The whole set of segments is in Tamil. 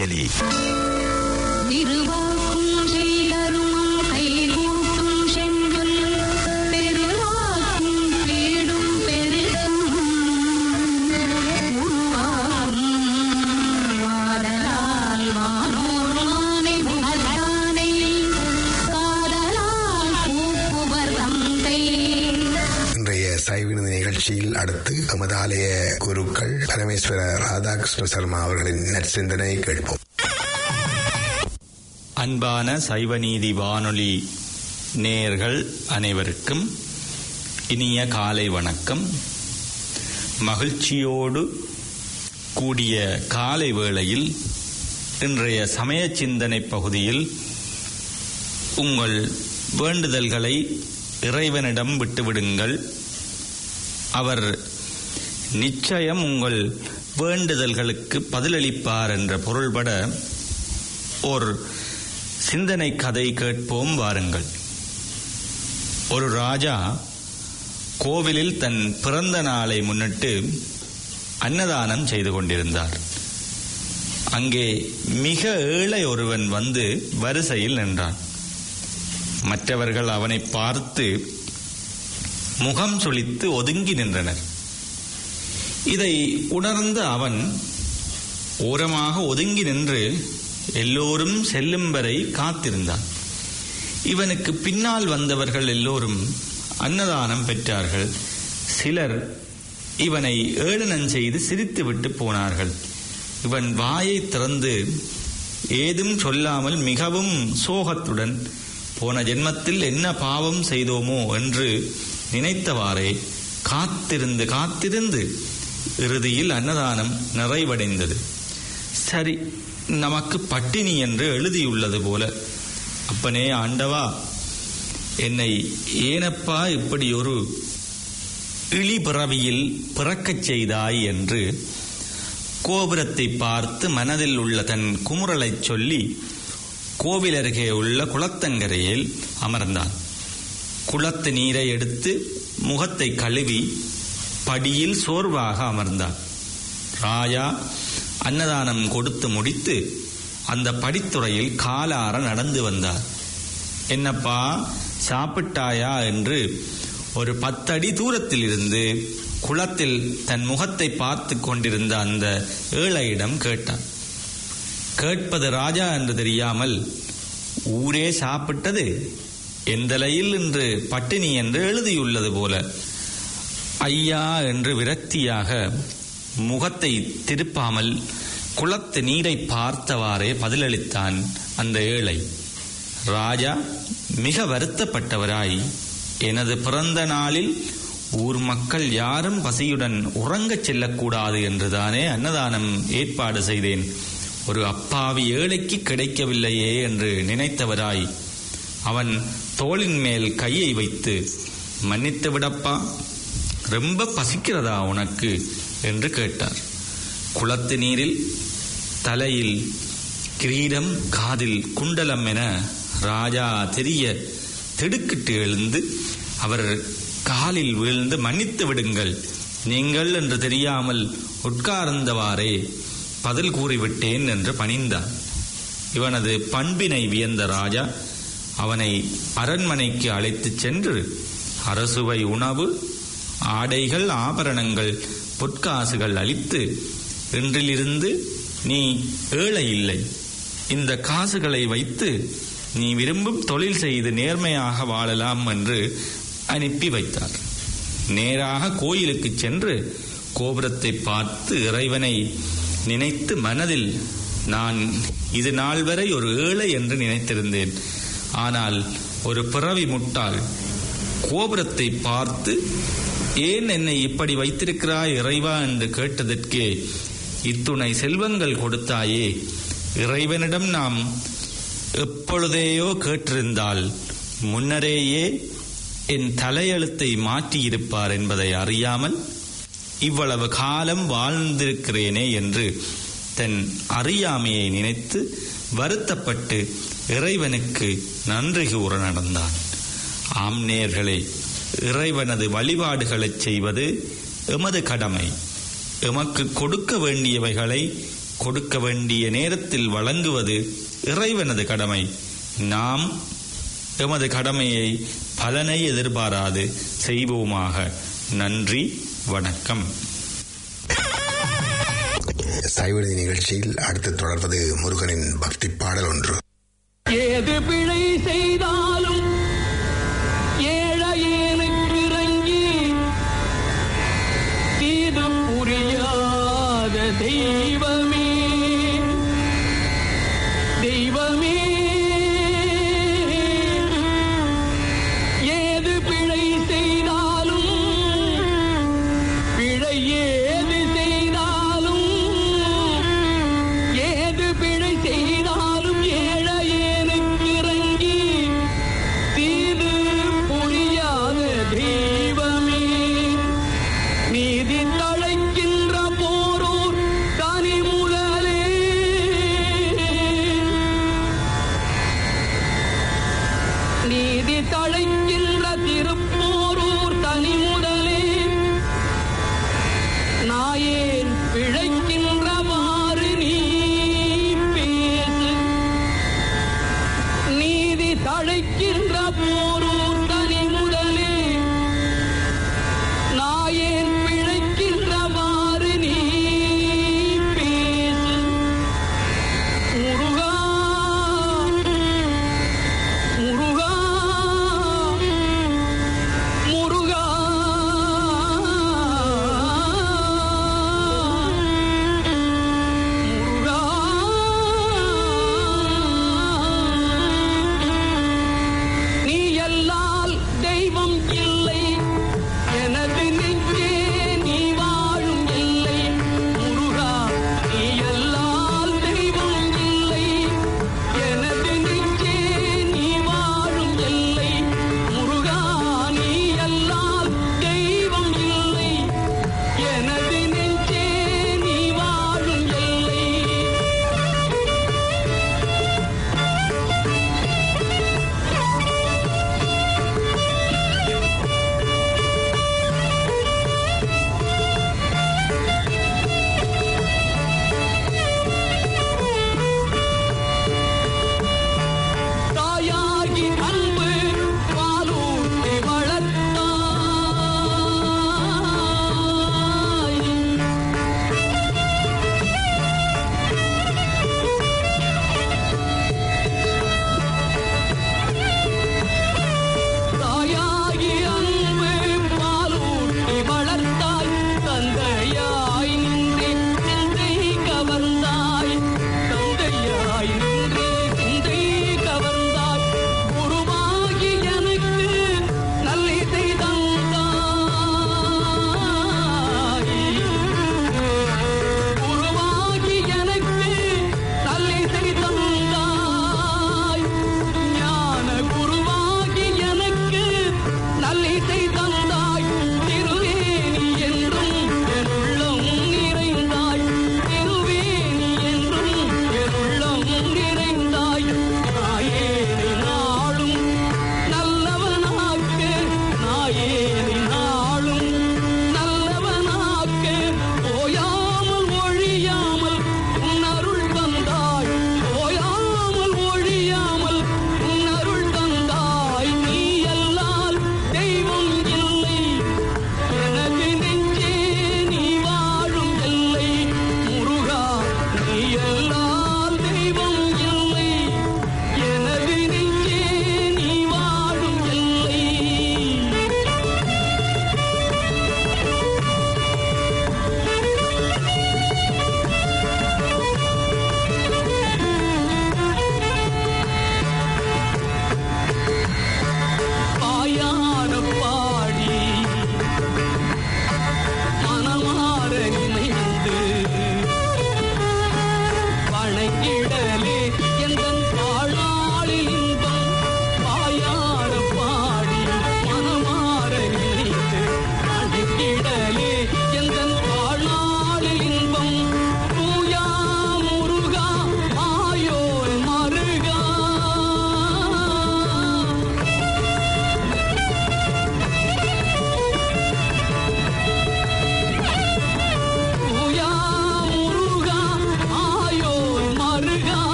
அஞ்சலி திருவாக்கும் செய்தரும் கைகூட்டும் செஞ்சொல் பெருவாக்கும் பீடும் பெருகும் உருவாகும் வாடலால் வானோர் மானை புகழ்தானை காதலால் கூப்புவர் தந்தை இன்றைய சைவினது நிகழ்ச்சியில் அடுத்து எமது ஆலய குருக்கள் பரமேஸ்வர ராதாகிருஷ்ண சர்மா அவர்களின் நற்சிந்தனை கேட்போம் அன்பான சைவநீதி வானொலி நேயர்கள் அனைவருக்கும் இனிய காலை வணக்கம் மகிழ்ச்சியோடு கூடிய காலை வேளையில் இன்றைய சமய சிந்தனை பகுதியில் உங்கள் வேண்டுதல்களை இறைவனிடம் விட்டுவிடுங்கள் அவர் நிச்சயம் உங்கள் வேண்டுதல்களுக்கு பதிலளிப்பார் என்ற பொருள்பட ஒரு சிந்தனை கதை கேட்போம் வாருங்கள் ஒரு ராஜா கோவிலில் தன் பிறந்த நாளை முன்னிட்டு அன்னதானம் செய்து கொண்டிருந்தார் அங்கே மிக ஏழை ஒருவன் வந்து வரிசையில் நின்றான் மற்றவர்கள் அவனை பார்த்து முகம் சுளித்து ஒதுங்கி நின்றனர் இதை உணர்ந்த அவன் ஓரமாக ஒதுங்கி நின்று எல்லோரும் செல்லும் வரை காத்திருந்தான் இவனுக்கு பின்னால் வந்தவர்கள் எல்லோரும் அன்னதானம் பெற்றார்கள் சிலர் இவனை ஏளனம் செய்து சிரித்துவிட்டு போனார்கள் இவன் வாயை திறந்து ஏதும் சொல்லாமல் மிகவும் சோகத்துடன் போன ஜென்மத்தில் என்ன பாவம் செய்தோமோ என்று நினைத்தவாறே காத்திருந்து காத்திருந்து இறுதியில் அன்னதானம் நிறைவடைந்தது சரி நமக்கு பட்டினி என்று எழுதியுள்ளது போல அப்பனே ஆண்டவா என்னை ஏனப்பா இப்படி ஒரு இழி பிறவியில் பிறக்கச் செய்தாய் என்று கோபுரத்தை பார்த்து மனதில் உள்ள தன் குமுறலைச் சொல்லி கோவில் அருகே உள்ள குளத்தங்கரையில் அமர்ந்தான் குளத்து நீரை எடுத்து முகத்தை கழுவி படியில் சோர்வாக அமர்ந்தான் ராஜா அன்னதானம் கொடுத்து முடித்து அந்த படித்துறையில் காலார நடந்து வந்தார் என்னப்பா சாப்பிட்டாயா என்று ஒரு பத்தடி தூரத்தில் இருந்து குளத்தில் தன் முகத்தை பார்த்து கொண்டிருந்த அந்த ஏழையிடம் கேட்டான் கேட்பது ராஜா என்று தெரியாமல் ஊரே சாப்பிட்டது எந்தலையில் இன்று பட்டினி என்று எழுதியுள்ளது போல ஐயா என்று விரக்தியாக முகத்தை திருப்பாமல் குளத்து நீரை பார்த்தவாறே பதிலளித்தான் அந்த ஏழை ராஜா மிக வருத்தப்பட்டவராய் எனது பிறந்த நாளில் ஊர் மக்கள் யாரும் பசியுடன் உறங்கச் செல்லக்கூடாது என்றுதானே அன்னதானம் ஏற்பாடு செய்தேன் ஒரு அப்பாவி ஏழைக்கு கிடைக்கவில்லையே என்று நினைத்தவராய் அவன் தோளின் மேல் கையை வைத்து மன்னித்து விடப்பா ரொம்ப பசிக்கிறதா உனக்கு என்று கேட்டார் குளத்து நீரில் தலையில் கிரீடம் காதில் குண்டலம் என ராஜா தெரிய திடுக்கிட்டு எழுந்து அவர் காலில் வீழ்ந்து மன்னித்து விடுங்கள் நீங்கள் என்று தெரியாமல் உட்கார்ந்தவாறே பதில் கூறிவிட்டேன் என்று பணிந்தான் இவனது பண்பினை வியந்த ராஜா அவனை அரண்மனைக்கு அழைத்துச் சென்று அரசுவை உணவு ஆடைகள் ஆபரணங்கள் பொற்காசுகள் அளித்து இன்றிலிருந்து நீ ஏழை இல்லை இந்த காசுகளை வைத்து நீ விரும்பும் தொழில் செய்து நேர்மையாக வாழலாம் என்று அனுப்பி வைத்தார் நேராக கோயிலுக்கு சென்று கோபுரத்தை பார்த்து இறைவனை நினைத்து மனதில் நான் இது நாள் வரை ஒரு ஏழை என்று நினைத்திருந்தேன் ஆனால் ஒரு பிறவி முட்டாள் கோபுரத்தை பார்த்து ஏன் என்னை இப்படி வைத்திருக்கிறாய் இறைவா என்று கேட்டதற்கே இத்துணை செல்வங்கள் கொடுத்தாயே இறைவனிடம் நாம் எப்பொழுதேயோ கேட்டிருந்தால் முன்னரேயே என் தலையெழுத்தை மாற்றியிருப்பார் என்பதை அறியாமல் இவ்வளவு காலம் வாழ்ந்திருக்கிறேனே என்று தன் அறியாமையை நினைத்து வருத்தப்பட்டு இறைவனுக்கு நன்றி கூற நடந்தான் ஆம் நேர்களே இறைவனது வழிபாடுகளைச் செய்வது எமது கடமை எமக்கு கொடுக்க வேண்டியவைகளை கொடுக்க வேண்டிய நேரத்தில் வழங்குவது இறைவனது கடமை நாம் எமது கடமையை பலனை எதிர்பாராது செய்வோமாக நன்றி வணக்கம் சைவநீதி நிகழ்ச்சியில் அடுத்து தொடர்வது முருகனின் பக்தி பாடல் ஒன்று ஏது பிழை செய்தாலும் ஏழையேனுக்கு இறங்கி தீது புரியாத தெய்வமே தெய்வமே ஏது பிழை செய்தாலும் பிழை ஏது செய்தாலும் ஏது பிழை செய்தாலும் ஏழையேனுக்கு இறங்கி தீது புரியாத தெய்வமே நீதி தழைக்கின்ற போரூர் தனி முதலே நீதி தழைக்கின்ற திருப்போரூர் தனி முதலே நாயேன் பிழைக்கின்றவாறு நீ பேசு நீதி தழைக்கின்ற போரூர் தனி முதலே நாயேன் பிழைக்கின்றவாறு நீ பேசு முருகா முருகா முருகா முருகா நீ எல்லாம்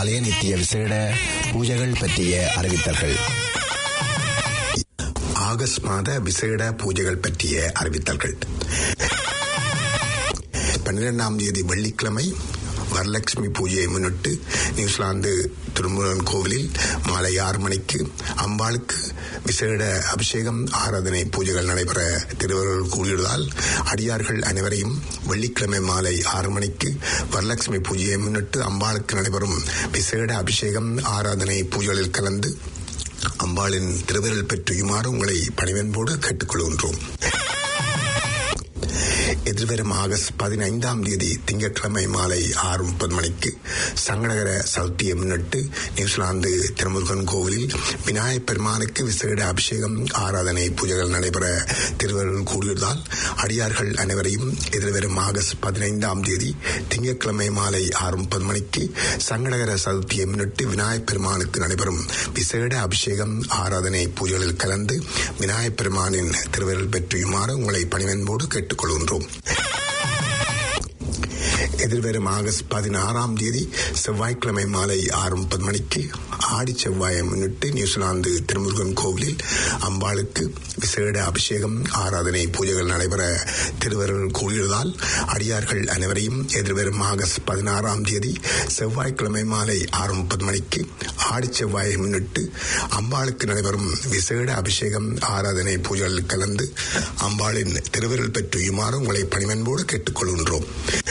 ஆலய நித்திய விசேட பூஜைகள் பற்றிய அறிவித்தல்கள் ஆகஸ்ட் மாத விசேட பூஜைகள் பற்றிய அறிவித்தல்கள் பன்னிரெண்டாம் தேதி வெள்ளிக்கிழமை வரலட்சுமி பூஜையை முன்னிட்டு நியூசிலாந்து திருமுருகன் கோவிலில் மாலை ஆறு மணிக்கு அம்பாளுக்கு விசேட அபிஷேகம் ஆராதனை பூஜைகள் நடைபெற திருவருள் கூடியுள்ளதால் அடியார்கள் அனைவரையும் வெள்ளிக்கிழமை மாலை ஆறு மணிக்கு வரலட்சுமி பூஜையை முன்னிட்டு அம்பாளுக்கு நடைபெறும் விசேட அபிஷேகம் ஆராதனை பூஜைகளில் கலந்து அம்பாளின் திருவிரல் பெற்றியுமாறு உங்களை பணிவன்போடு கேட்டுக்கொள்கின்றோம் எதிர்வரும் ஆகஸ்ட் பதினைந்தாம் தேதி திங்கட்கிழமை மாலை ஆறு முப்பது மணிக்கு சங்கடகர சவுத்தியை முன்னிட்டு நியூசிலாந்து திருமுருகன் கோவிலில் விநாயகப் பெருமானுக்கு விசேட அபிஷேகம் ஆராதனை பூஜைகள் நடைபெற திருவருள் கூடியுள்ளதால் அடியார்கள் அனைவரையும் எதிர்வரும் ஆகஸ்ட் பதினைந்தாம் தேதி திங்கட்கிழமை மாலை ஆறு முப்பது மணிக்கு சங்கடகர சதுர்த்தியை முன்னிட்டு விநாயகப் பெருமானுக்கு நடைபெறும் விசேட அபிஷேகம் ஆராதனை பூஜைகளில் கலந்து விநாயகப் பெருமானின் திருவருள் பெற்றியுமாறு உங்களை பணிவன்போடு கேட்டுக்கொள்கின்றோம் எதிர்வரும் ஆகஸ்ட் பதினாறாம் தேதி செவ்வாய்க்கிழமை மாலை ஆறு முப்பது மணிக்கு ஆடி செவ்வாயை முன்னிட்டு நியூசிலாந்து திருமுருகன் கோவிலில் அம்பாளுக்கு விசேட அபிஷேகம் ஆராதனை பூஜைகள் நடைபெற திருவருள் கூறியதால் அடியார்கள் அனைவரையும் எதிர்வரும் ஆகஸ்ட் பதினாறாம் தேதி செவ்வாய்க்கிழமை மாலை ஆறு முப்பது மணிக்கு ஆடி செவ்வாயை முன்னிட்டு அம்பாளுக்கு நடைபெறும் விசேட அபிஷேகம் ஆராதனை பூஜைகளில் கலந்து அம்பாளின் திருவருள் பெற்றியுமாறு உங்களை பணிவன்போடு கேட்டுக்கொள்கின்றோம்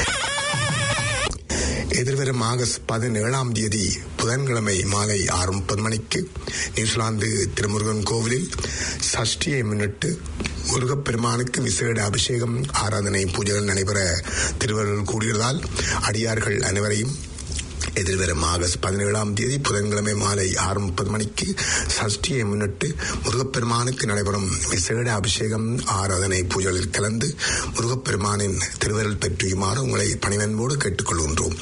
எதிர்வரும் ஆகஸ்ட் பதினேழாம் தேதி புதன்கிழமை மாலை ஆறு முப்பது மணிக்கு நியூசிலாந்து திருமுருகன் கோவிலில் சஷ்டியை முன்னிட்டு முருகப்பெருமானுக்கு விசேட அபிஷேகம் ஆராதனை பூஜைகள் நடைபெற திருவருள் கூடியதால் அடியார்கள் அனைவரையும் எதிர்வரும் ஆகஸ்ட் பதினேழாம் தேதி புதன்கிழமை மாலை ஆறு முப்பது மணிக்கு சஷ்டியை முன்னிட்டு முருகப்பெருமானுக்கு நடைபெறும் விசேட அபிஷேகம் ஆராதனை பூஜைகளில் கலந்து முருகப்பெருமானின் திருவருள் பெற்றியுமாறு உங்களை பணிவன்போடு கேட்டுக்கொள்கின்றோம்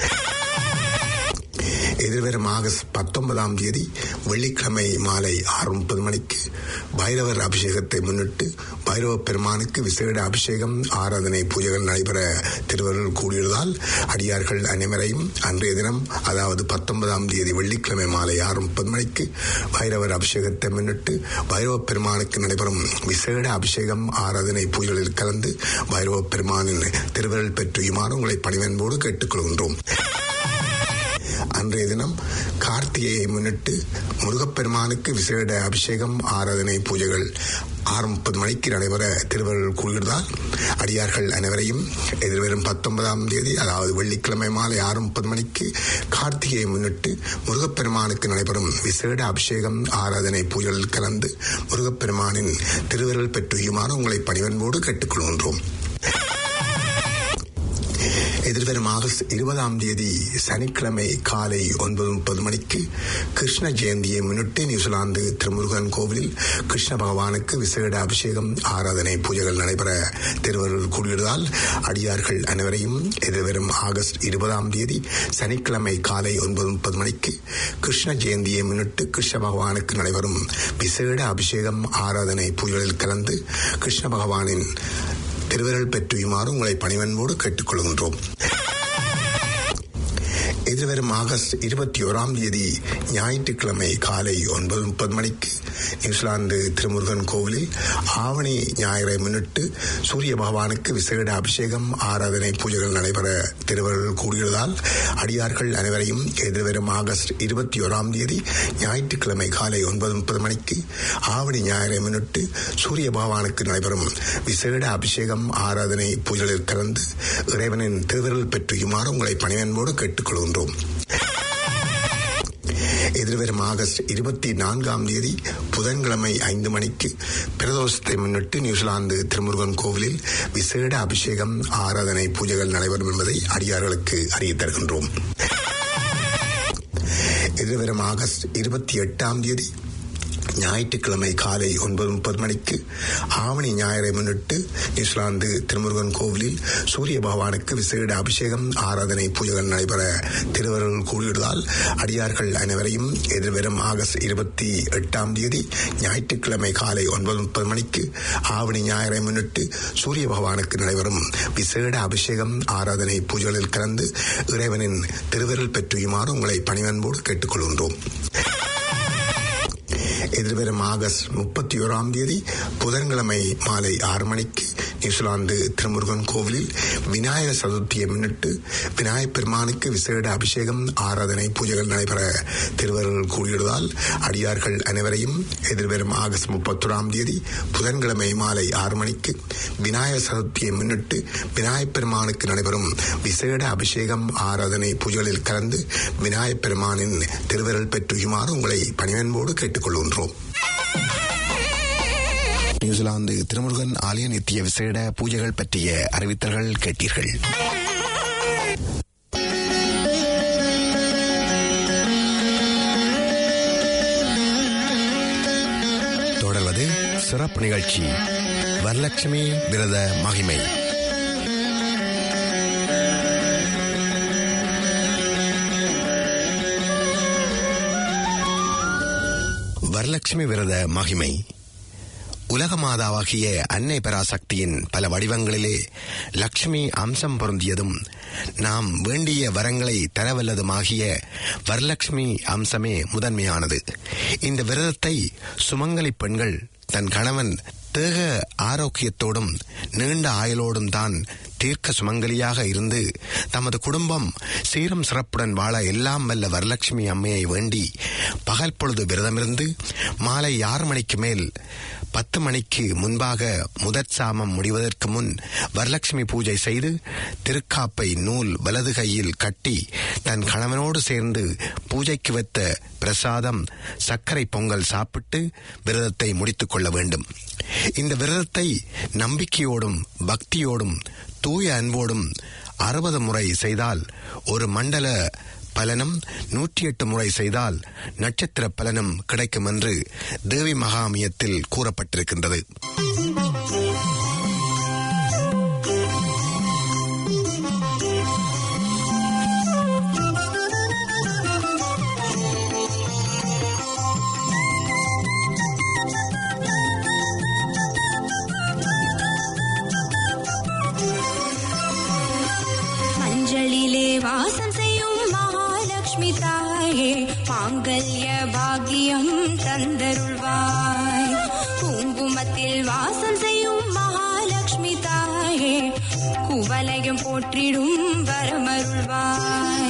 எதிர்வரும் ஆகஸ்ட் பத்தொன்பதாம் தேதி வெள்ளிக்கிழமை மாலை ஆறு முப்பது மணிக்கு பைரவர் அபிஷேகத்தை முன்னிட்டு பைரவ பெருமானுக்கு விசேட அபிஷேகம் ஆராதனை பூஜைகள் நடைபெற திருவருள் கூடியதால் அடியார்கள் அனைவரையும் அன்றைய தினம் அதாவது பத்தொன்பதாம் தேதி வெள்ளிக்கிழமை மாலை ஆறு முப்பது மணிக்கு பைரவர் அபிஷேகத்தை முன்னிட்டு பைரவ பெருமானுக்கு நடைபெறும் விசேட அபிஷேகம் ஆராதனை பூஜைகளில் கலந்து பைரவ பெருமானின் திருவருள் பெற்றியுமாறு உங்களை பணிவன்போடு கேட்டுக்கொள்கின்றோம் அன்றைய தினம் கார்த்திகையை முன்னிட்டு முருகப்பெருமானுக்கு விசேட அபிஷேகம் ஆராதனை பூஜைகள் ஆறு முப்பது மணிக்கு நடைபெற திருவருள் கூறுகிறதால் அடியார்கள் அனைவரையும் எதிர்வரும் பத்தொன்பதாம் தேதி அதாவது வெள்ளிக்கிழமை மாலை ஆறு முப்பது மணிக்கு கார்த்திகையை முன்னிட்டு முருகப்பெருமானுக்கு நடைபெறும் விசேட அபிஷேகம் ஆராதனை பூஜைகளில் கலந்து முருகப்பெருமானின் திருவருள் பெற்றுயுமாறு உங்களை பணிவன்போடு கேட்டுக்கொள்கின்றோம் எதிர்வரும் ஆகஸ்ட் இருபதாம் தேதி சனிக்கிழமை காலை ஒன்பது முப்பது மணிக்கு கிருஷ்ண ஜெயந்தியை முன்னிட்டு நியூசிலாந்து திருமுருகன் கோவிலில் கிருஷ்ண பகவானுக்கு விசேட அபிஷேகம் ஆராதனை பூஜைகள் நடைபெற திருவருள் கூடியதால் அடியார்கள் அனைவரையும் எதிர்வரும் ஆகஸ்ட் இருபதாம் தேதி சனிக்கிழமை காலை ஒன்பது முப்பது மணிக்கு கிருஷ்ண ஜெயந்தியை முன்னிட்டு கிருஷ்ண பகவானுக்கு நடைபெறும் விசேட அபிஷேகம் ஆராதனை பூஜைகளில் கலந்து கிருஷ்ண பகவானின் திருவிரல் பெற்றியுமாறு உங்களை பணிவன்போடு கேட்டுக்கொள்கின்றோம் எதிர்வரும் ஆகஸ்ட் இருபத்தி ஓராம் தேதி ஞாயிற்றுக்கிழமை காலை ஒன்பது முப்பது மணிக்கு நியூசிலாந்து திருமுருகன் கோவிலில் ஆவணி ஞாயிறை முன்னிட்டு சூரிய பகவானுக்கு விசேட அபிஷேகம் ஆராதனை பூஜைகள் நடைபெற திருவருள் கூடியதால் அடியார்கள் அனைவரையும் எதிர்வரும் ஆகஸ்ட் இருபத்தி ஓராம் தேதி ஞாயிற்றுக்கிழமை காலை ஒன்பது முப்பது மணிக்கு ஆவணி ஞாயிறை முன்னிட்டு சூரிய பகவானுக்கு நடைபெறும் விசேட அபிஷேகம் ஆராதனை பூஜைகளில் கலந்து இறைவனின் திருவிரல் பெற்றியுமாறு உங்களை பணிவன்போடு கேட்டுக்கொள்கின்றோம் எதிர்வரும் ஆகஸ்ட் இருபத்தி நான்காம் தேதி புதன்கிழமை ஐந்து மணிக்கு பிரதோஷத்தை முன்னிட்டு நியூசிலாந்து திருமுருகன் கோவிலில் விசேட அபிஷேகம் ஆராதனை பூஜைகள் நடைபெறும் என்பதை அடியார்களுக்கு அறிய தருகின்றோம் எதிர்வரும் ஆகஸ்ட் இருபத்தி எட்டாம் தேதி ஞாயிற்றுக்கிழமை காலை ஒன்பது முப்பது மணிக்கு ஆவணி ஞாயிறை முன்னிட்டு நியூசிலாந்து திருமுருகன் கோவிலில் சூரிய பகவானுக்கு விசேட அபிஷேகம் ஆராதனை பூஜைகள் நடைபெற திருவருள் கூடியுள்ளதால் அடியார்கள் அனைவரையும் எதிர்வரும் ஆகஸ்ட் இருபத்தி எட்டாம் தேதி ஞாயிற்றுக்கிழமை காலை ஒன்பது முப்பது மணிக்கு ஆவணி ஞாயிறை முன்னிட்டு சூரிய பகவானுக்கு நடைபெறும் விசேட அபிஷேகம் ஆராதனை பூஜைகளில் கலந்து இறைவனின் திருவருள் பெற்றுயுமாறு உங்களை பணிவன்போடு கேட்டுக்கொள்கின்றோம் எதிர்வரும் ஆகஸ்ட் முப்பத்தி ஓராம் தேதி புதன்கிழமை மாலை ஆறு மணிக்கு நியூசிலாந்து திருமுருகன் கோவிலில் விநாயகர் சதுர்த்தியை முன்னிட்டு விநாயகப் பெருமானுக்கு விசேட அபிஷேகம் ஆராதனை பூஜைகள் நடைபெற திருவருள் கூடியுள்ளதால் அடியார்கள் அனைவரையும் எதிர்வரும் ஆகஸ்ட் முப்பத்தொராம் தேதி புதன்கிழமை மாலை ஆறு மணிக்கு விநாயகர் சதுர்த்தியை முன்னிட்டு விநாயகப் பெருமானுக்கு நடைபெறும் விசேட அபிஷேகம் ஆராதனை பூஜைகளில் கலந்து விநாயகப் பெருமானின் திருவருள் பெற்றுயுமாறு உங்களை பணிவன்போடு கேட்டுக்கொள்கின்றோம் நியூசிலாந்து திருமுருகன் ஆலய நித்திய விசேட பூஜைகள் பற்றிய அறிவித்தல்கள் கேட்டீர்கள் தொடர்வது சிறப்பு நிகழ்ச்சி வரலட்சுமி விரத மகிமை வரலட்சுமி விரத மகிமை உலக மாதாவாகிய அன்னை பராசக்தியின் பல வடிவங்களிலே லக்ஷ்மி அம்சம் பொருந்தியதும் நாம் வேண்டிய வரங்களை தரவல்லதுமாகிய வரலட்சுமி அம்சமே முதன்மையானது இந்த விரதத்தை சுமங்கலி பெண்கள் தன் கணவன் தேக ஆரோக்கியத்தோடும் நீண்ட ஆயுளோடும் தான் தீர்க்க சுமங்கலியாக இருந்து தமது குடும்பம் சீரம் சிறப்புடன் வாழ எல்லாம் வல்ல வரலட்சுமி அம்மையை வேண்டி பகல் பொழுது விரதமிருந்து மாலை ஆறு மணிக்கு மேல் பத்து மணிக்கு முன்பாக முதற் சாமம் முடிவதற்கு முன் வரலட்சுமி பூஜை செய்து திருக்காப்பை நூல் வலது கையில் கட்டி தன் கணவனோடு சேர்ந்து பூஜைக்கு வைத்த பிரசாதம் சர்க்கரை பொங்கல் சாப்பிட்டு விரதத்தை முடித்துக் கொள்ள வேண்டும் இந்த விரதத்தை நம்பிக்கையோடும் பக்தியோடும் தூய அன்போடும் அறுபது முறை செய்தால் ஒரு மண்டல பலனும் நூற்றி எட்டு முறை செய்தால் நட்சத்திர பலனும் கிடைக்கும் என்று தேவி மகாமியத்தில் கூறப்பட்டிருக்கின்றது மஞ்சளிலே வாசம் செய்யும் மகாலட்சுமி தாயே மாங்கல்ய பாக்கியம் தந்தருள்வாய் குங்குமத்தில் வாசம் செய்யும் மகாலட்சுமி தாயே குவலயம் போற்றிடும் வரமருள்வாய்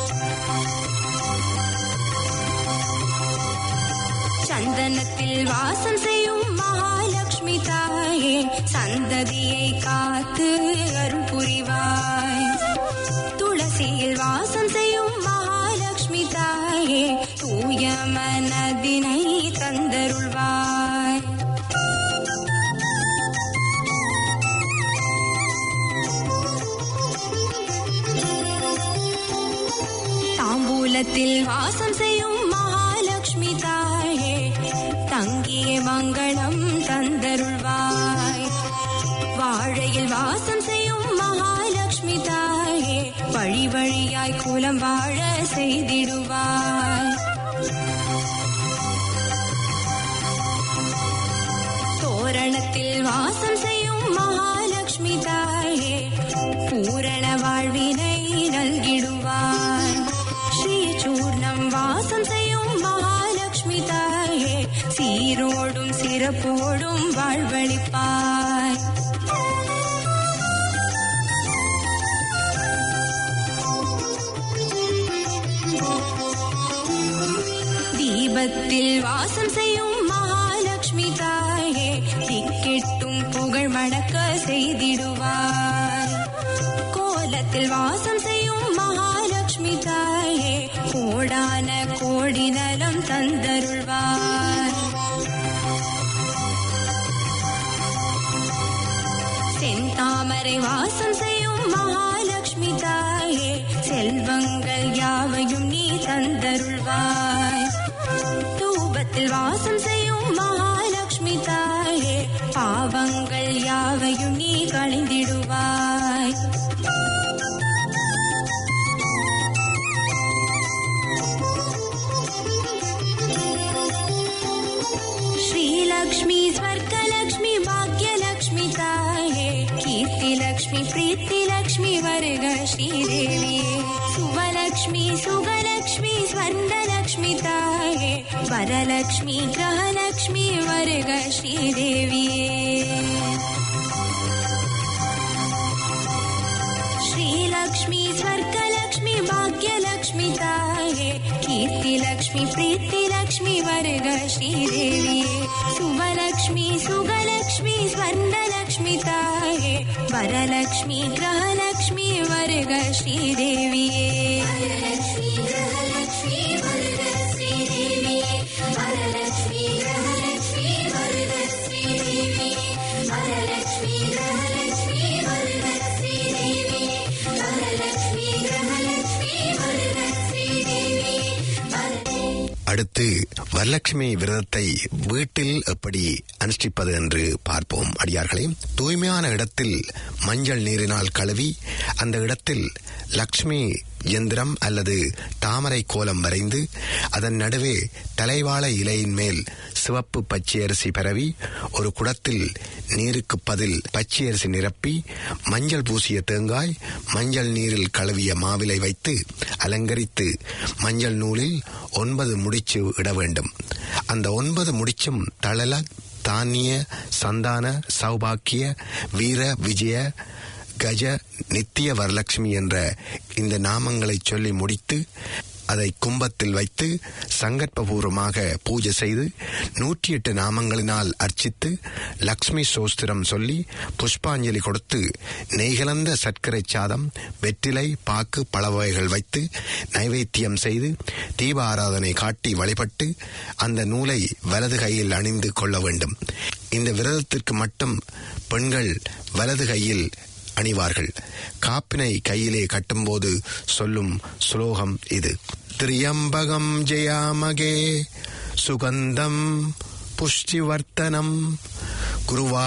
சந்தனத்தில் வாசம் செய்யும் மகாலட்சுமி தாயே சந்ததியை காத்து அருள் புரிவாய் துளசியில் வாசம் செய்யும் மகாலட்சுமி தாயே தூய மனதினை தந்தருள்வாய் தாம்பூலத்தில் வாசம் செய்யும் மகாலட்சுமி தாயே தங்கிய மங்களம் தந்தருள்வாய் வாழையில் வாசம் செய்யும் மகாலட்சுமி தாயே வழி வழியாய் குலம் வாழ செய்திடுவாய் தோரணத்தில் வாசம் செய்யும் மகாலட்சுமி தாயே பூரண வாழ்வினை நல்கிடுவாய் ஸ்ரீ சூர்ணம் வாசம் செய்யும் மகாலட்சுமி தாயே சீரோடும் சிறப்போடும் வாழ்வழிப்பாய் தீபத்தில் வாசம் செய்யும் மகாலட்சுமி தாயே திக்கெட்டும் புகழ் மணக்க செய்திடுவாய் கோலத்தில் வாசம் செய்யும் மகாலட்சுமி தாயே கோடான கோடி நலம் தந்தருள்வாய் செந்தாமரை வாசம் செய்யும் மகாலட்சுமி தாயே செல்வங்கள் யாவையும் நீ தந்தருள்வாய் தூபத்தில் வாசம் செய்யும் பாவங்கள் யாவையும் நீ களைந்திடுவாய் श्रीलक्ष्मी स्वर्गलक्ष्मी भाग्यलक्ष्मी ताये कीर्तिलक्ष्मी प्रीतिलक्ष्मी वर्ग श्रीदेविये सुवलक्ष्मी सुगलक्ष्मी स्वर्णलक्ष्मी ताये वरलक्ष्मी ग्रहलक्ष्मी वर्ग श्रीदेविये श्रीलक्ष्मी स्वर्गलक्ष्मी भाग्यलक्ष्मी ताये कीर्तिलक्ष्मी प्रीतिलक्ष्मी वर्ग श्रीदेविये सुवलक्ष्मी सुगलक्ष्मी स्वर्णलक्ष्मी ताये वरलक्ष्मी ग्रहलक्ष्मी वर्ग श्रीदेविये वरलक्ष्मी ग्रहलक्ष्मी वर्ग श्रीदेविये वरलक्ष्मी ग्रहलक्ष्मी वर्ग श्रीदेविये वरलक्ष्मी ग्रहलक्ष्मी वर्ग श्रीदेविये वरलक्ष्मी ग्रहलक्ष्मी वर्ग श्रीदेविये அடுத்து வரலட்சுமி விரதத்தை வீட்டில் எப்படி அனுஷ்டிப்பது என்று பார்ப்போம் அடியார்களே தூய்மையான இடத்தில் மஞ்சள் நீரினால் கழுவி அந்த இடத்தில் லக்ஷ்மி எந்திரம் அல்லது தாமரை கோலம் வரைந்து அதன் நடுவே தலைவாழை இலையின் மேல் சிவப்பு பச்சையரிசி பரவி ஒரு குடத்தில் நீருக்கு பதில் பச்சையரிசி நிரப்பி மஞ்சள் பூசிய தேங்காய் மஞ்சள் நீரில் கழுவிய மாவிலை வைத்து அலங்கரித்து மஞ்சள் நூலில் ஒன்பது முடிச்சு இட வேண்டும் அந்த ஒன்பது முடிச்சும் தளல தானிய சந்தான சௌபாக்கிய வீர விஜய கஜ நித்திய வரலட்சுமி என்ற இந்த நாமங்களை சொல்லி முடித்து அதை கும்பத்தில் வைத்து சங்கற்பபூர்வமாக பூஜை செய்து நூற்றி எட்டு நாமங்களினால் அர்ச்சித்து லக்ஷ்மி சோஸ்திரம் சொல்லி புஷ்பாஞ்சலி கொடுத்து நெய்கலந்த சர்க்கரை சாதம் வெற்றிலை பாக்கு பல வகைகள் வைத்து நைவேத்தியம் செய்து தீப ஆராதனை காட்டி வழிபட்டு அந்த நூலை வலது கையில் அணிந்து கொள்ள வேண்டும் இந்த விரதத்திற்கு மட்டும் பெண்கள் வலது கையில் அணிவார்கள் காப்பினை கையிலே கட்டும்போது சொல்லும் ஸ்லோகம் இது திரியம்பகம் ஜெயாமகே சுகந்தம் புஷ்டிவர்த்தனம் குருவா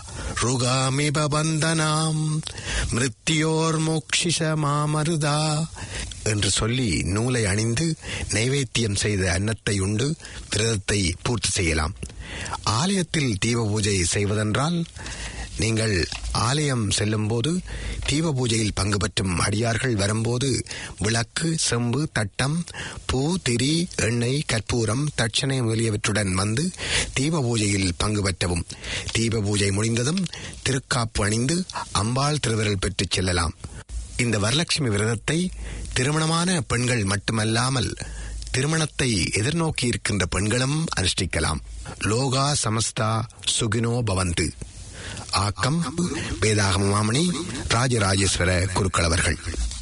ருகாமிப பந்தனாம் மிருத்தியோர் மோக்ஷிஷ மாமருதா என்று சொல்லி நூலை அணிந்து நைவேத்தியம் செய்த அன்னத்தை உண்டு விரதத்தை பூர்த்தி செய்யலாம் ஆலயத்தில் தீப பூஜை செய்வதென்றால் நீங்கள் ஆலயம் செல்லும்போது தீப பூஜையில் பங்கு பெற்றும் அடியார்கள் வரும்போது விளக்கு செம்பு தட்டம் பூ திரி எண்ணெய் கற்பூரம் தட்சணை முதலியவற்றுடன் வந்து தீப பூஜையில் பங்கு பெற்றவும் தீப பூஜை முடிந்ததும் திருக்காப்பு அணிந்து அம்பாள் திருவிரல் பெற்றுச் செல்லலாம் இந்த வரலட்சுமி விரதத்தை திருமணமான பெண்கள் மட்டுமல்லாமல் திருமணத்தை எதிர்நோக்கி இருக்கின்ற பெண்களும் அனுஷ்டிக்கலாம் லோகா சமஸ்தா சுகினோ பவந்து ஆக்கம் வேதாகம மாமணி ராஜராஜேஸ்வர குருக்கள் அவர்கள்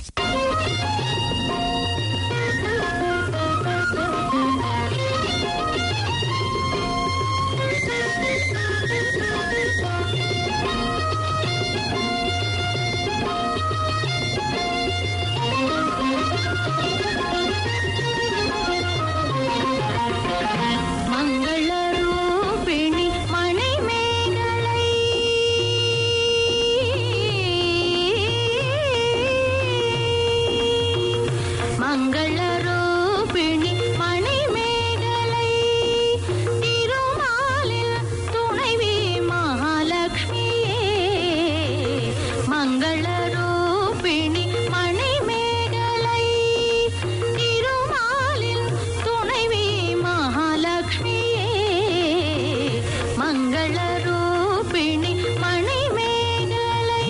மங்களரூபிணி மணிமேகலை மங்களரூபிணி மணிமேகலை திருமாலில் துணைவி மகாலட்சுமியே மங்களரூபிணி மணிமேகலை திருமாலில் துணைவி மகாலட்சுமியே மங்களரூபிணி மணிமேகலை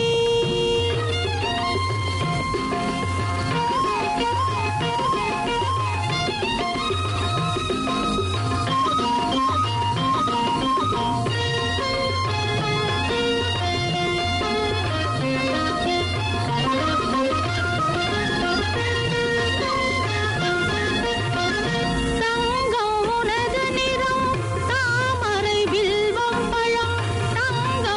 தங்கம் உனது நிறம் தாமரை வில்வம் பழம் தங்க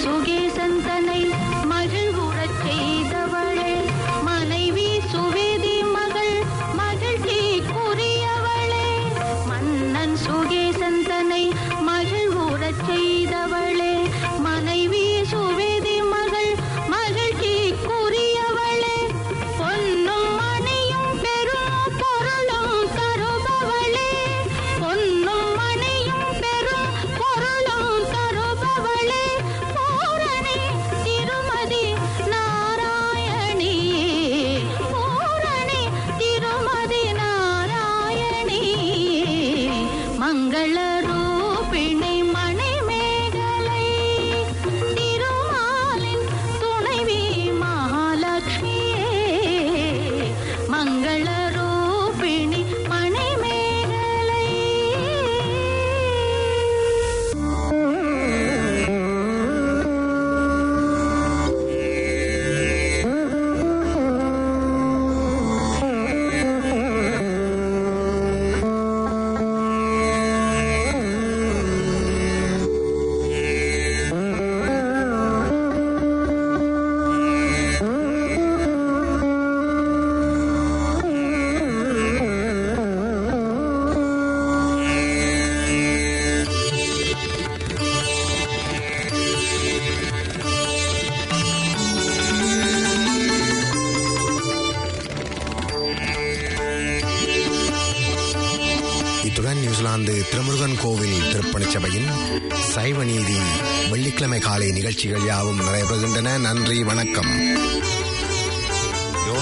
சுகேசன் தன்னை மகிழ்வுறச் செய்தவளே மனைவி சுவேதி மகள் மகிழ்ச்சிக்குரியவளே மன்னன் சுகேசன் தன்னை மகிழ்வுறச் செய்தவளே மனைவி சுவேதி மகள் மகிழ்ச்சிக்குரியவளே பொன்னும் மணியும் பெரும் பொருளும் தருபவளே பொன்னும் மணியும் பெரும் பொருளும் தருபவளே பூரணி திருமதி நாராயணி பூரணி திருமதி நாராயணி மங்கள ரூபிணி மணிமேகலை திருமாலின் துணைவி மகாலட்சுமியே மங்கள ரூபிணி மணிமேகலை இத்துடன் நியூசிலாந்து திருமுருகன் கோவில் திருப்பணிச் சபையின் சைவ நீதி வெள்ளிக்கிழமை காலை நிகழ்ச்சிகள் யாவும் நடைபெறுகின்றன நன்றி வணக்கம்